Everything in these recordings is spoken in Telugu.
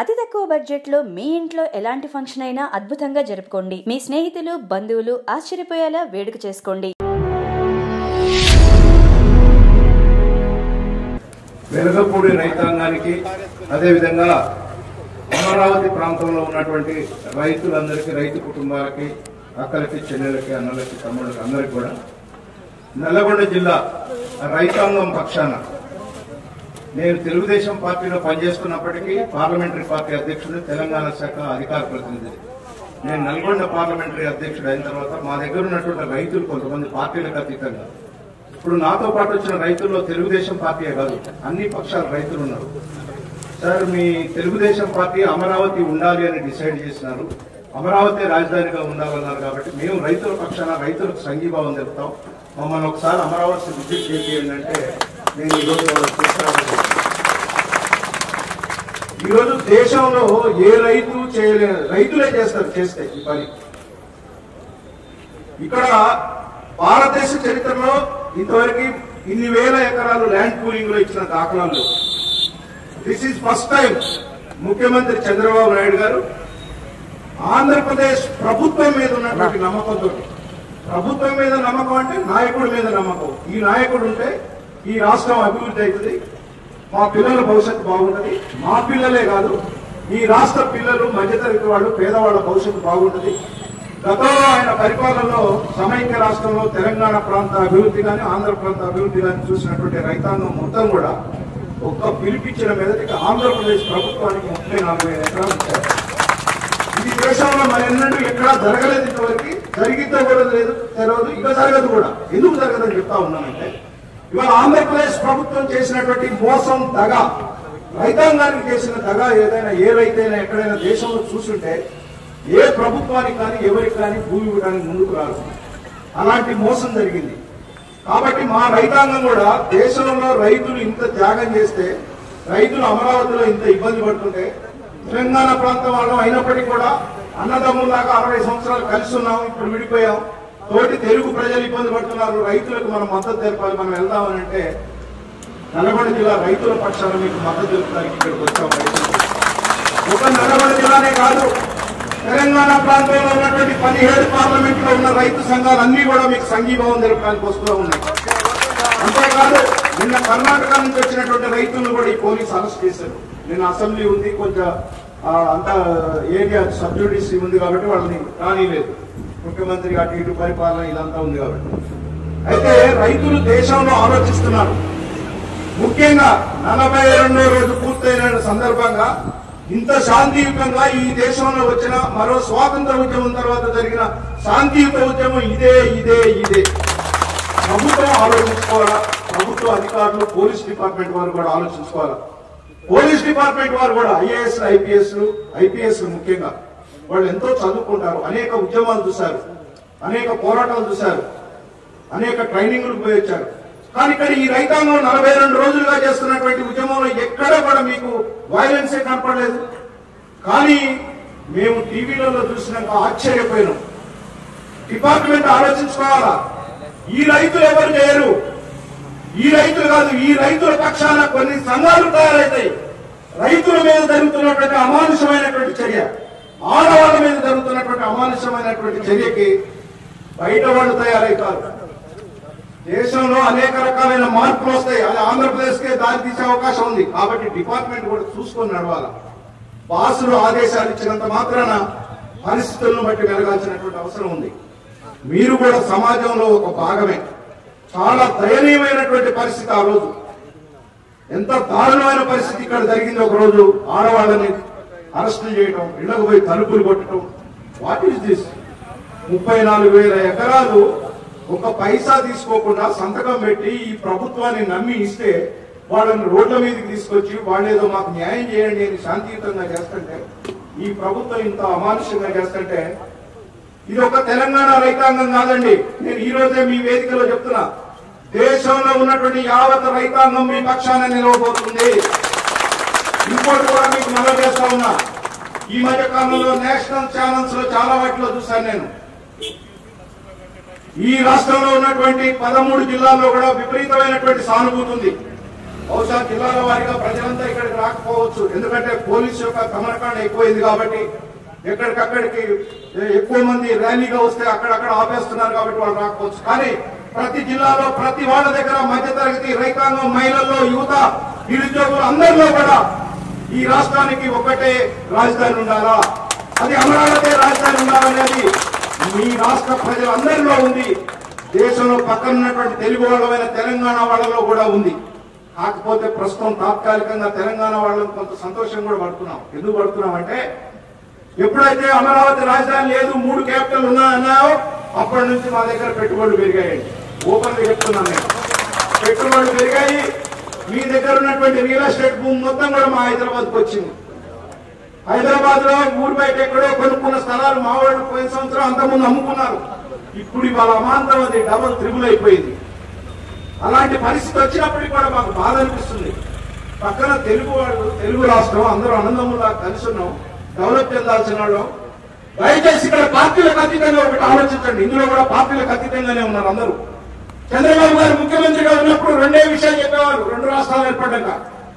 అతి తక్కువ బడ్జెట్లో మీ ఇంట్లో ఎలాంటి ఫంక్షన్ అయినా అద్భుతంగా జరుపుకోండి మీ స్నేహితులు బంధువులు ఆశ్చర్యపోయేలా వేడుక చేసుకోండి వెలగపూడి రైతాంగానికి అదేవిధంగా అమరావతి ప్రాంతంలో ఉన్నటువంటి రైతులందరికీ రైతు కుటుంబాలకి అక్కలకి చెల్లెలకి అన్నలకి తమ్ముళ్ళకి అందరికి కూడా నల్లగొండ జిల్లా రైతాంగం పక్షాన నేను తెలుగుదేశం పార్టీలో పనిచేస్తున్నప్పటికీ పార్లమెంటరీ పార్టీ అధ్యక్షుడు తెలంగాణ శాఖ అధికార ప్రతినిధి నేను నల్గొండ పార్లమెంటరీ అధ్యక్షుడు అయిన తర్వాత మా దగ్గర ఉన్నటువంటి రైతులు కొంతమంది పార్టీలకు అతీతంగా ఇప్పుడు నాతో పాటు వచ్చిన రైతుల్లో తెలుగుదేశం పార్టీయే కాదు అన్ని పక్షాల రైతులు ఉన్నారు సార్ మీ తెలుగుదేశం పార్టీ అమరావతి ఉండాలి అని డిసైడ్ చేసినారు అమరావతి రాజధానిగా ఉండాలన్నారు కాబట్టి మేము రైతుల పక్షాన రైతులకు సంఘీభావం తెలుపుతాం మమ్మల్ని ఒకసారి అమరావతి విజిట్ చేయండి అంటే నేను ఈరోజు తీసుకురావాలి ఈరోజు దేశంలో ఏ రైతు చేయలే రైతులే చేస్తారు చేస్తే ఈ పని ఇక్కడ భారతదేశ చరిత్రలో ఇంతవరకు ఇన్ని వేల ఎకరాలు ల్యాండ్ పూలింగ్ లో ఇచ్చిన దాఖలాలు లేవు. దిస్ ఈజ్ ఫస్ట్ టైం ముఖ్యమంత్రి చంద్రబాబు నాయుడు గారు ఆంధ్రప్రదేశ్ ప్రభుత్వం మీద ఉన్నటువంటి నమ్మకంతో ప్రభుత్వం మీద నమ్మకం అంటే నాయకుడి మీద నమ్మకం ఈ నాయకుడు ఉంటే ఈ రాష్ట్రం అభివృద్ధి అవుతుంది మా పిల్లల భవిష్యత్తు బాగుంటది మా పిల్లలే కాదు ఈ రాష్ట్ర పిల్లలు మధ్యతరగతి వాళ్ళు పేదవాళ్ళ భవిష్యత్తు బాగుంటది గతంలో ఆయన పరిపాలనలో సమైక్య రాష్ట్రంలో తెలంగాణ ప్రాంత అభివృద్ధి కానీ ఆంధ్ర ప్రాంత అభివృద్ధి కానీ చూసినటువంటి రైతాంగం మొత్తం కూడా ఒక్క పిలిపించిన మీదటికి ఆంధ్రప్రదేశ్ ప్రభుత్వానికి ముప్పై నాలుగు వేల ఎకరాలు ఇచ్చారు ఇది దేశంలో మరి ఎన్నడూ ఎక్కడా జరగలేదు ఇంతవరకు జరిగితే కూడా లేదు తెలవదు ఇక జరగదు కూడా ఎందుకు జరగదని చెప్తా ఉన్నానంటే ఇవాళ ఆంధ్రప్రదేశ్ ప్రభుత్వం చేసినటువంటి మోసం దగ రైతాంగానికి చేసిన దగ ఏదైనా ఏ రైతైనా ఎక్కడైనా దేశంలో చూసుంటే ఏ ప్రభుత్వానికి కానీ ఎవరికి కానీ భూమి ఇవ్వడానికి ముందుకు రాదు అలాంటి మోసం జరిగింది కాబట్టి మా రైతాంగం కూడా దేశంలో రైతులు ఇంత త్యాగం చేస్తే రైతులు అమరావతిలో ఇంత ఇబ్బంది పడుతుంటే తెలంగాణ ప్రాంతం వాళ్ళం అయినప్పటికీ కూడా అన్నదమ్ముల్లాగా అరవై సంవత్సరాలు కలిసి ఉన్నాం ఇప్పుడు విడిపోయాం తోటి తెలుగు ప్రజలు ఇబ్బంది పడుతున్నారు రైతులకు మనం మద్దతు తెలపాలి మనం వెళ్దామని అంటే నల్గొండ జిల్లా రైతుల పక్షాన మీకు మద్దతు తెలుపడానికి ఇక్కడికి వచ్చాం రైతులు ఒక నల్గొండ జిల్లానే కాదు తెలంగాణ ప్రాంతంలో ఉన్నటువంటి పదిహేడు పార్లమెంట్ లో ఉన్న రైతు సంఘాలు అన్ని కూడా మీకు సంఘీభావం తెలపడానికి వస్తూ ఉన్నాయి అంతేకాదు నిన్న కర్ణాటక నుంచి వచ్చినటువంటి రైతులను కూడా ఈ పోలీసు అరెస్ట్ చేశారు నిన్న అసెంబ్లీ ఉంది కొంచెం ఆ, అంత ఏరియా సబ్జుడిషి ఉంది కాబట్టి వాళ్ళని రానిలేదు ముఖ్యమంత్రి అటు ఇటు పరిపాలన ఇదంతా ఉంది కాబట్టి అయితే రైతులు దేశంలో ఆలోచిస్తున్నారు ముఖ్యంగా నలభై రెండో రోజు పూర్తయిన సందర్భంగా ఇంత శాంతియుతంగా ఈ దేశంలో వచ్చిన మరో స్వాతంత్ర ఉద్యమం తర్వాత జరిగిన శాంతియుత ఉద్యమం ఇదే ఇదే ఇదే ప్రభుత్వం ఆలోచించుకోవాలా ప్రభుత్వ అధికారులు పోలీస్ డిపార్ట్మెంట్ వారు కూడా ఆలోచించుకోవాలా పోలీస్ డిపార్ట్మెంట్ వారు కూడా ఐఏఎస్ ఐపీఎస్ ఐపీఎస్ ముఖ్యంగా వాళ్ళు ఎంతో చదువుకుంటారు అనేక ఉద్యమాలు చూశారు అనేక పోరాటాలు చూశారు అనేక ట్రైనింగ్లు పోయి వచ్చారు కానీ ఇక్కడ ఈ రైతాంగం నలభై రెండు రోజులుగా చేస్తున్నటువంటి ఉద్యమంలో ఎక్కడ కూడా మీకు వైలెన్సే కనపడలేదు కానీ మేము టీవీలలో చూసినాక ఆశ్చర్యపోయినాం డిపార్ట్మెంట్ ఆలోచించుకోవాలా ఈ రైతులు ఎవరు చేయరు ఈ రైతులు కాదు ఈ రైతుల పక్షాన కొన్ని సంఘాలు తయారవుతాయి రైతుల మీద జరుగుతున్నటువంటి అమానుషమైనటువంటి చర్య ఆడవాళ్ళ మీద జరుగుతున్నటువంటి అమానుషమైనటువంటి చర్యకి బయట వాళ్ళు తయారవుతారు దేశంలో అనేక రకాలైన మార్పులు వస్తాయి అది ఆంధ్రప్రదేశ్ కే దారి తీసే అవకాశం ఉంది కాబట్టి డిపార్ట్మెంట్ కూడా చూసుకొని నడవాలి బాసులు ఆదేశాలు ఇచ్చినంత మాత్రాన పరిస్థితులను బట్టి వెలగాల్సినటువంటి అవసరం ఉంది మీరు కూడా సమాజంలో ఒక భాగమే చాలా దయనీయమైనటువంటి పరిస్థితి ఆ రోజు ఎంత దారుణమైన పరిస్థితి ఇక్కడ జరిగింది ఒక రోజు ఆడవాళ్ళని అరెస్ట్ చేయటం ఇళ్లకు పోయి తలుపులు కొట్టడం వాట్ ఈస్ దిస్ ముప్పై నాలుగు వేల ఎకరాలు ఒక పైసా తీసుకోకుండా సంతకం పెట్టి ఈ ప్రభుత్వాన్ని నమ్మి ఇస్తే వాళ్ళని రోడ్ల మీదకి తీసుకొచ్చి వాళ్ళేదో మాకు న్యాయం చేయండి అని శాంతియుతంగా చేస్తుంటే ఈ ప్రభుత్వం ఇంత అమానుషంగా చేస్తుంటే ఇది ఒక తెలంగాణ రైతాంగం కాదండి నేను ఈ రోజే మీ వేదికలో చెప్తున్నా దేశంలో ఉన్నటువంటి యావత్ రైతాంగం మీ పక్షాన నిలవబోతుంది ఇంకోటి కూడా మీకు మనం చేస్తా ఉన్నా ఈ మధ్య కాలంలో నేషనల్ ఛానల్స్ లో చాలా వాటిలో చూశాను నేను ఈ రాష్ట్రంలో ఉన్నటువంటి పదమూడు జిల్లాల్లో కూడా విపరీతమైనటువంటి సానుభూతి ఉంది బహుశా జిల్లాల వారీగా ప్రజలంతా ఇక్కడికి రాకపోవచ్చు ఎందుకంటే పోలీసు యొక్క కమరకాండ ఎక్కువైంది కాబట్టి ఎక్కడికక్కడికి ఎక్కువ మంది ర్యాలీగా వస్తే అక్కడక్కడ ఆపేస్తున్నారు కాబట్టి వాళ్ళు రాకపోవచ్చు కానీ ప్రతి జిల్లాలో ప్రతి వాళ్ళ దగ్గర మధ్యతరగతి రైతాంగం మహిళల్లో యువత నిరుద్యోగులు అందరిలో కూడా ఈ రాష్ట్రానికి ఒకటే రాజధాని ఉండాలా అది అమరావతి రాజధాని ఉండాలనేది మీ రాష్ట్ర ప్రజలందరిలో ఉంది దేశంలో పక్కన ఉన్నటువంటి తెలుగు వాళ్ళమైన తెలంగాణ వాళ్ళలో కూడా ఉంది కాకపోతే ప్రస్తుతం తాత్కాలికంగా తెలంగాణ వాళ్ళని కొంత సంతోషం కూడా పడుతున్నాం ఎందుకు పడుతున్నాం అంటే ఎప్పుడైతే అమరావతి రాజధాని లేదు మూడు క్యాపిటల్ ఉన్నాయన్నాయో అప్పటి నుంచి మా దగ్గర పెట్టుబడులు పెరిగాయండి ఓపెన్ గా చెప్తున్నాను నేను పెట్టుబడులు పెరిగాయి మీ దగ్గర ఉన్నటువంటి రియల్ ఎస్టేట్ భూమి మొత్తం కూడా మా హైదరాబాద్కి వచ్చింది హైదరాబాద్ లో ఊరు బయట ఎక్కడో కొనుక్కున్న స్థలాలు మా వాళ్ళు పోయిన సంవత్సరం అంతకుముందు అమ్ముకున్నారు ఇప్పుడు ఇవాళ అమాంతం అది డబుల్ త్రిబుల్ అయిపోయింది అలాంటి పరిస్థితి వచ్చినప్పటికీ కూడా మాకు బాధ అనిపిస్తుంది పక్కన తెలుగు వాళ్ళు తెలుగు రాష్ట్రం అందరూ ఆనందములా కలిసి ఉన్నాం డెవలప్ చెందాల్సిన వాళ్ళు దయచేసి ఇక్కడ పార్టీలకు అతీతంగా ఒకటి ఆలోచించండి ఇందులో కూడా పార్టీలకు అతీతంగానే ఉన్నారు అందరూ చంద్రబాబు గారు ముఖ్యమంత్రిగా ఉన్నప్పుడు రెండే విషయాలు చెప్పేవారు రెండు రాష్ట్రాలు ఏర్పడ్డాక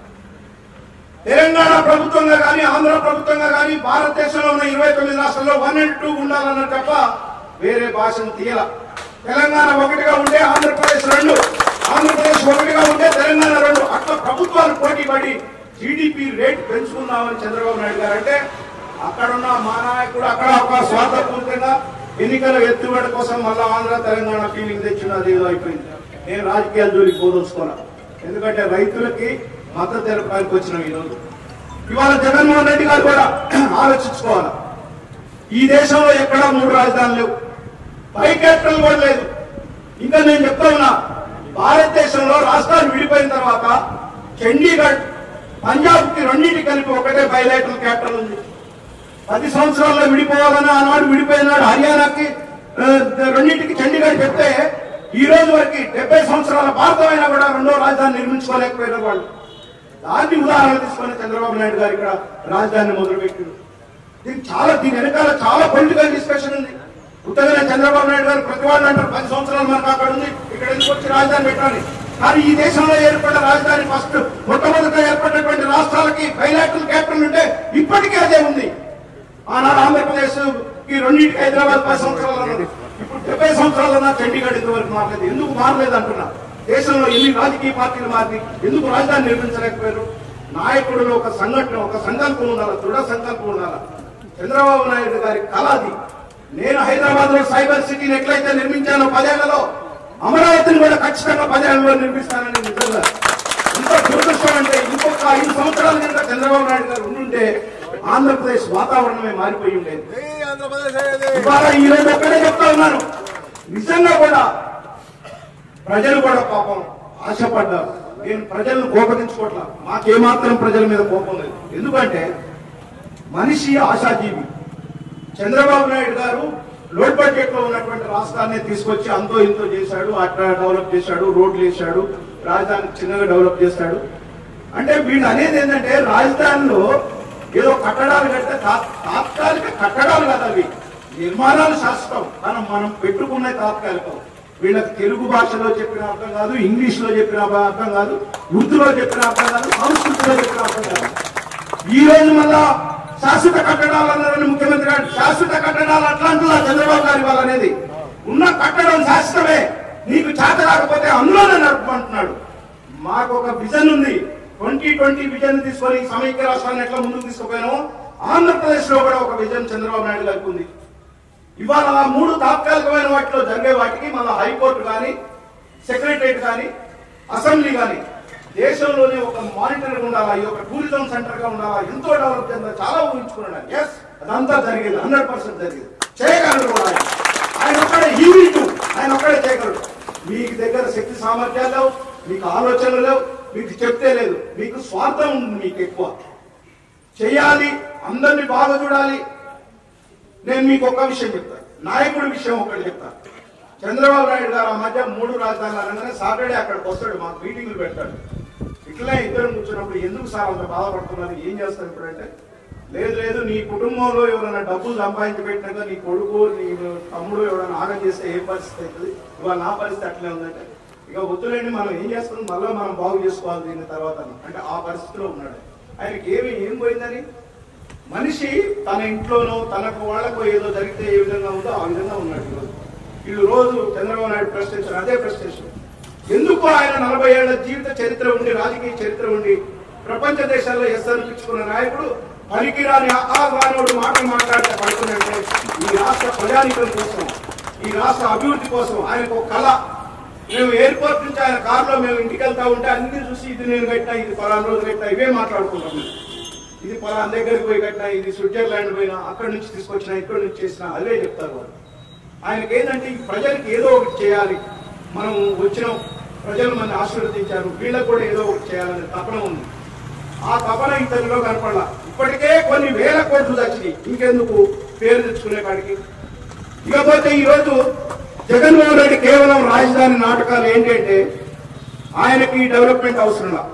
తెలంగాణ ప్రభుత్వంగా కానీ ఆంధ్ర ప్రభుత్వంగా కానీ భారతదేశంలో ఉన్న ఇరవై తొమ్మిది రాష్ట్రాల్లో వన్ అండ్ టూ ఉండాలన్న తప్ప వేరే భాషను తీయాల తెలంగాణ ఒకటిగా ఉంటే ఆంధ్రప్రదేశ్ రెండు ఆంధ్రప్రదేశ్ ఒకటిగా ఉంటే తెలంగాణ రెండు అట్లా ప్రభుత్వాలు పోటీ పడి జీడిపి రేట్ పెంచుకుందామని చంద్రబాబు నాయుడు గారు అంటే అక్కడున్న మా నాయకుడు అక్కడ ఒక స్వార్థపూరితంగా ఎన్నికల ఎత్తుబడి కోసం మళ్ళా ఆంధ్ర తెలంగాణ ఫీలింగ్ తెచ్చినది ఏదో అయిపోయింది నేను రాజకీయాలు జోలికి పోదలుచుకోరా ఎందుకంటే రైతులకి మద్దతు తెలపడానికి వచ్చినాం ఈరోజు ఇవాళ జగన్మోహన్ రెడ్డి గారు కూడా ఆలోచించుకోవాలి ఈ దేశంలో ఎక్కడా మూడు రాజధానులు లేవు పై క్యాపిటల్ కూడా లేదు ఇంకా నేను చెప్తా ఉన్నా భారతదేశంలో రాష్ట్రాలు విడిపోయిన తర్వాత చండీగఢ్ పంజాబ్ కి రెండింటి కలిపి ఒకటే బయలేటల్ క్యాపిటల్ ఉంది పది సంవత్సరాల్లో విడిపోవాలని ఆనాడు విడిపోయినాడు హర్యానాకి ఆ, రెండింటికి చండీగఢ్ చెప్తే ఈ రోజు వరకు డెబ్బై సంవత్సరాల భారతమైనా కూడా రెండో రాజధాని నిర్మించుకోలేకపోయినారు వాళ్ళు దాన్ని ఉదాహరణ తీసుకొని చంద్రబాబు నాయుడు గారు ఇక్కడ రాజధాని మొదలుపెట్టారు దీనికి చాలా దీని వెనకాల చాలా పొలిటికల్ డిస్కషన్ ఉంది ఉత్తగానే చంద్రబాబు నాయుడు గారు ప్రతి వాళ్ళు అంటారు పది సంవత్సరాలు మనకు అక్కడ ఉంది ఇక్కడ ఎందుకు వచ్చి రాజధాని పెట్టాలి కానీ ఈ దేశంలో ఏర్పడిన రాజధాని ఫస్ట్ మొట్టమొదట ఏర్పడినటువంటి రాష్ట్రాలకి బైలాటరల్ క్యాపిటల్ ఉంటే ఇప్పటికీ అదే ఉంది ఆనాడు ఆంధ్రప్రదేశ్ కి రెండింటికి హైదరాబాద్ పది సంవత్సరాలు అన్నారు. ఇప్పుడు డెబ్బై సంవత్సరాలన్నా చండీగఢ్ ఇంతవరకు మారలేదు ఎందుకు మారలేదు అంటున్నా దేశంలో ఎన్ని రాజకీయ పార్టీలు మారి ఎందుకు రాజధాని నిర్మించలేకపోయారు నాయకుడిలో ఒక సంఘటన ఒక సంకల్పం ఉండాలి దృఢ సంకల్పం ఉండాలి చంద్రబాబు నాయుడు గారి కళ అది నేను హైదరాబాద్ లో సైబర్ సిటీని ఎట్లయితే నిర్మించానో పదేళ్లలో అమరావతిని కూడా ఖచ్చితంగా పదేళ్లలో నిర్మిస్తానని నిజంగా ఎంత దురదృష్టం అంటే ఇంకొక ఐదు సంవత్సరాల కనుక చంద్రబాబు నాయుడు గారు ఉండుంటే ఆంధ్రప్రదేశ్ వాతావరణమే మారిపోయి ఉండేది ఇవాళ ఈ రోజు ఒక్కడే చెప్తా ఉన్నాను నిజంగా కూడా ప్రజలు కూడా పాపం ఆశపడ్డారు నేను ప్రజలను కోపగించుకోవట్లా మాకేమాత్రం ప్రజల మీద కోపం లేదు ఎందుకంటే మనిషి ఆశాజీవి చంద్రబాబు నాయుడు గారు లోడ్ బడ్జెట్ లో ఉన్నటువంటి రాష్ట్రాన్ని తీసుకొచ్చి అంతో ఇంతో చేశాడు అట్లా డెవలప్ చేశాడు రోడ్లు వేశాడు రాజధాని చిన్నగా డెవలప్ చేశాడు అంటే వీళ్ళు అనేది ఏంటంటే రాజధానిలో ఏదో కట్టడాలు కడితే తా- తాత్కాలిక కట్టడాలు కదా అవి నిర్మాణాలు శాశ్వతం మనం మనం పెట్టుకున్న తాత్కాలికం వీళ్ళకి తెలుగు భాషలో చెప్పిన అర్థం కాదు ఇంగ్లీష్ లో చెప్పిన అర్థం కాదు ఉర్దూలో చెప్పిన అర్థం కాదు సంస్కృతిలో చెప్పిన అర్థం కాదు ఈ రోజు మళ్ళా శాశ్వత కట్టడాలు అన్నారని ముఖ్యమంత్రి గారు శాశ్వత కట్టడాలు అట్లాంటిలా చంద్రబాబు గారి వాళ్ళు అనేది ఉన్న కట్టడం శాశ్వతమే నీకు చేత రాకపోతే అందులోనే నడుపుకుంటున్నాడు మాకు ఒక విజన్ ఉంది ట్వంటీ ట్వంటీ విజన్ తీసుకొని సమైక్య రాష్ట్రాన్ని ఎట్లా ముందుకు తీసుకుపోయామో ఆంధ్రప్రదేశ్ లో కూడా ఒక విజన్ చంద్రబాబు నాయుడు గారికి ఉంది ఇవాళ ఆ మూడు తాత్కాలికమైన వాటిలో జరిగే వాటికి మళ్ళీ హైకోర్టు కానీ సెక్రటరేట్ కానీ అసెంబ్లీ కానీ దేశంలోనే ఒక మానిటర్ ఉండాలా ఈ ఒక టూరిజం సెంటర్ గా ఉండాలా ఎంతో డెవలప్ చెందాలి చాలా ఊహించుకున్నాడు ఎస్ అదంతా జరిగింది హండ్రెడ్ పర్సెంట్ జరిగింది చేయగలడు కూడా ఆయన ఆయన ఒక్కడే ఈవీ టూ ఆయన ఒక్కడే చేయగలడు మీకు దగ్గర శక్తి సామర్థ్యాలు లేవు మీకు ఆలోచనలు లేవు మీకు చెప్తే లేదు మీకు స్వార్థం ఉంది మీకు ఎక్కువ చేయాలి అందరినీ బాగా చూడాలి నేను మీకు ఒక విషయం చెప్తాను నాయకుడి విషయం ఒకటి చెప్తాను చంద్రబాబు నాయుడు గారు ఆ మధ్య మూడు రాజధానులు అనగానే సాటర్డే అక్కడికి వస్తాడు మాకు మీటింగ్లు పెడతాడు ఇట్లనే ఇద్దరు కూర్చున్నప్పుడు ఎందుకు సార్ అంత బాధపడుతున్నారు ఏం చేస్తారు ఇప్పుడంటే లేదు లేదు నీ కుటుంబంలో ఎవరైనా డబ్బులు సంపాదించి పెట్టినాక నీ కొడుకు నీ తమ్ముడు ఎవరైనా ఆగం చేస్తే ఏ పరిస్థితి అవుతుంది ఇవాళ నా పరిస్థితి అట్లే ఉందంటే ఇక వద్దులేండి మనం ఏం చేస్తాం మళ్ళీ మనం బాగు చేసుకోవాలి దీని తర్వాత అని. అంటే ఆ పరిస్థితిలో ఉన్నాడు ఆయనకి ఏమి ఏం పోయిందని మనిషి తన ఇంట్లోనో తనకు వాళ్ళకు ఏదో జరిగితే ఏ విధంగా ఉందో ఆ విధంగా ఉన్నాడు ఈరోజు వీళ్ళు రోజు చంద్రబాబు నాయుడు ప్రశ్నించారు అదే ప్రశ్నించారు ఎందుకు ఆయన నలభై ఏళ్ల జీవిత చరిత్ర ఉండి రాజకీయ చరిత్ర ఉండి ప్రపంచ దేశాల్లో ఎస్ అనిపించుకున్న నాయకుడు పనికిరాని ఆహ్వానుడు మాటలు మాట్లాడితే పడుతుందంటే ఈ రాష్ట్ర ప్రజానికం కోసం ఈ రాష్ట్ర అభివృద్ధి కోసం ఆయనకు ఒక కళ మేము ఎయిర్పోర్ట్ నుంచి ఆయన కారులో మేము ఇంటికి వెళ్తా ఉంటే అన్ని చూసి ఇది నేను కట్టినా ఇది పలానా రోజు కట్టినా ఇవే మాట్లాడుకుంటాం మేము. ఇది పలానా దగ్గరికి పోయి కట్టినా ఇది స్విట్జర్లాండ్ పోయినా అక్కడి నుంచి తీసుకొచ్చినా ఇక్కడి నుంచి చేసినా అవే చెప్తారు వాళ్ళు ఆయనకి ఏంటంటే ఈ ప్రజలకు ఏదో ఒకటి చేయాలి మనం వచ్చినాం ప్రజలు మన ఆశీర్వదించారు వీళ్ళకు కూడా ఏదో ఒకటి చేయాలనే తపన ఉంది ఆ తపన ఇతనిలో కనపడాల ఇప్పటికే కొన్ని వేల కోట్లు వచ్చినాయి ఇంకెందుకు పేరు తెచ్చుకునే కాడికి ఇకపోతే ఈ రోజు జగన్మోహన్ రెడ్డి కేవలం రాజధాని నాటకాలు ఏంటంటే ఆయనకి డెవలప్మెంట్ అవసరంలా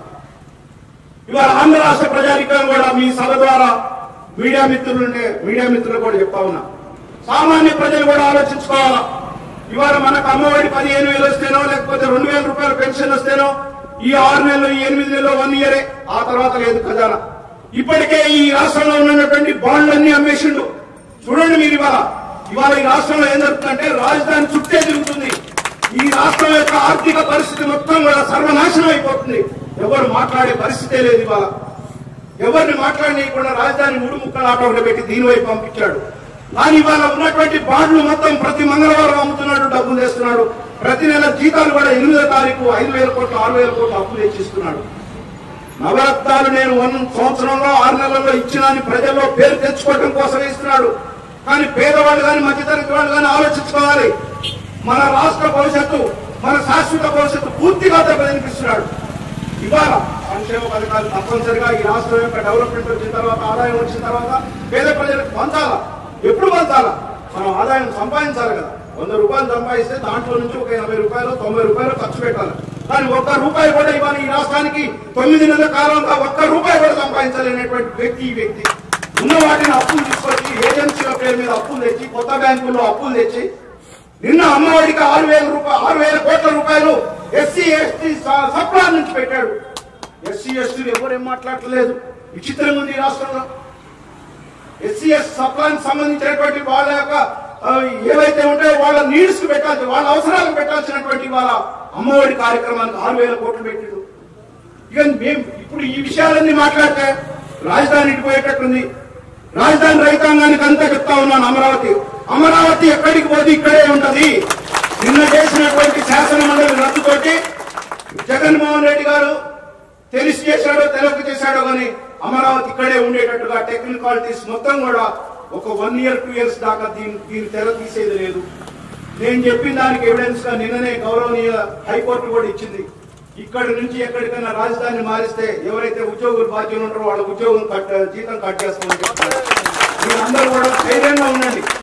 ఇవాళ ఆంధ్ర రాష్ట్ర ప్రజానికం కూడా మీ సభ ద్వారా మీడియా మిత్రులు ఉండే మీడియా మిత్రులు కూడా చెప్తా ఉన్నా సామాన్య ప్రజలు కూడా ఆలోచించుకోవాలా ఇవాళ మనకు అమ్మఒడి పదిహేను వేలు వస్తేనో లేకపోతే రెండు వేల రూపాయల పెన్షన్ వస్తేనో ఈ ఆరు నెలలు ఈ ఎనిమిది నెలలు వన్ ఇయరే ఆ తర్వాత లేదు ఖజానా ఇప్పటికే ఈ రాష్ట్రంలో ఉన్నటువంటి బాండ్లన్నీ అమ్మేసిండు చూడండి మీరు ఇవాళ ఇవాళ ఈ రాష్ట్రంలో ఏం జరుగుతుందంటే రాజధాని చుట్టే తిరుగుతుంది ఈ రాష్ట్రం యొక్క ఆర్థిక పరిస్థితి మొత్తం కూడా సర్వనాశనం అయిపోతుంది ఎవరు మాట్లాడే పరిస్థితే లేదు ఇవాళ ఎవరిని మాట్లాడనీయకుండా రాజధాని మూడు ముక్కల ఆటోలో పెట్టి దీని వైపు పంపించాడు కానీ ఇవాళ ఉన్నటువంటి బాండ్లు మొత్తం ప్రతి మంగళవారం అమ్ముతున్నాడు డబ్బులు తెస్తున్నాడు ప్రతి నెల జీతాలు కూడా ఎనిమిదో తారీఖు ఐదు వేల కోట్లు ఆరు వేల కోట్లు అప్పులు తెచ్చిస్తున్నాడు నవరత్నాలు నేను వన్ సంవత్సరంలో ఆరు నెలల్లో ఇచ్చినాని ప్రజల్లో పేరు తెచ్చుకోవడం కోసం ఇస్తున్నాడు కానీ పేదవాళ్ళు కానీ మధ్యతరగతి వాళ్ళు కానీ ఆలోచించుకోవాలి మన రాష్ట్ర భవిష్యత్తు మన శాశ్వత భవిష్యత్తు పూర్తిగా దెబ్బతినిపిస్తున్నాడు ఇవాళ సంక్షేమ పథకాలు తప్పనిసరిగా ఈ రాష్ట్రం యొక్క డెవలప్మెంట్ వచ్చిన తర్వాత ఆదాయం వచ్చిన తర్వాత పేద ప్రజలకు పంచాలా ఎప్పుడు పంచాలా మనం ఆదాయం సంపాదించాలి కదా వంద రూపాయలు సంపాదిస్తే దాంట్లో నుంచి ఒక ఎనభై రూపాయలు తొంభై రూపాయలు ఖర్చు పెట్టాలి కానీ ఒక్క రూపాయి కూడా ఇవాళ ఈ రాష్ట్రానికి తొమ్మిది నెలల కాలంలో ఒక్క రూపాయి కూడా సంపాదించలేనటువంటి వ్యక్తి ఈ వ్యక్తి ఉన్న వాటిని అప్పులు తీసుకొచ్చి ఏజెన్సీల పేరు మీద అప్పులు తెచ్చి కొత్త బ్యాంకుల్లో అప్పులు తెచ్చి నిన్న అమ్మఒడికి ఆరు వేల రూపాయలు ఆరు వేల కోట్ల రూపాయలు ఎస్సీ ఎస్టీ సప్లా నుంచి పెట్టాడు ఎస్సీ ఎస్టీలు ఎవరేం మాట్లాడలేదు విచిత్రంగా ఉంది ఈ రాష్ట్రంలో ఎస్సీ ఎస్ సప్లానికి సంబంధించినటువంటి వాళ్ళ యొక్క ఆ, ఏవైతే ఉంటాయో వాళ్ళ నీడ్స్ కి పెట్టాల్సి వాళ్ళ అవసరాలకు పెట్టాల్సినటువంటి వాళ్ళ అమ్మఒడి కార్యక్రమానికి ఆరు వేల కోట్లు పెట్టాడు ఇక మేము ఇప్పుడు ఈ విషయాలన్నీ మాట్లాడితే రాజధాని ఇటుపోయేటట్టుంది రాజధాని రైతాంగానికి అంతా చెప్తా ఉన్నాను అమరావతి అమరావతి ఎక్కడికి పోతే ఇక్కడే ఉంటది నిన్న చేసినటువంటి శాసన మండలి రద్దుతోటి జగన్మోహన్ రెడ్డి గారు తెలిసి చేశాడో తెలియక చేశాడో కానీ అమరావతి ఇక్కడే ఉండేటట్టుగా టెక్నికాలిటీస్ మొత్తం కూడా ఒక వన్ ఇయర్ టూ ఇయర్స్ దాకా దీని దీని తెర తీసేది లేదు నేను చెప్పిన దానికి ఎవిడెన్స్ గా నిన్ననే గౌరవనీయ హైకోర్టు కూడా ఇచ్చింది ఇక్కడి నుంచి ఎక్కడికైనా రాజధాని మారిస్తే ఎవరైతే ఉద్యోగులు బాధ్యులు ఉంటారో వాళ్ళ ఉద్యోగం కట్ జీతం కట్ చేస్తామని చెప్తున్నారు మీరందరూ కూడా ధైర్యంగా ఉండండి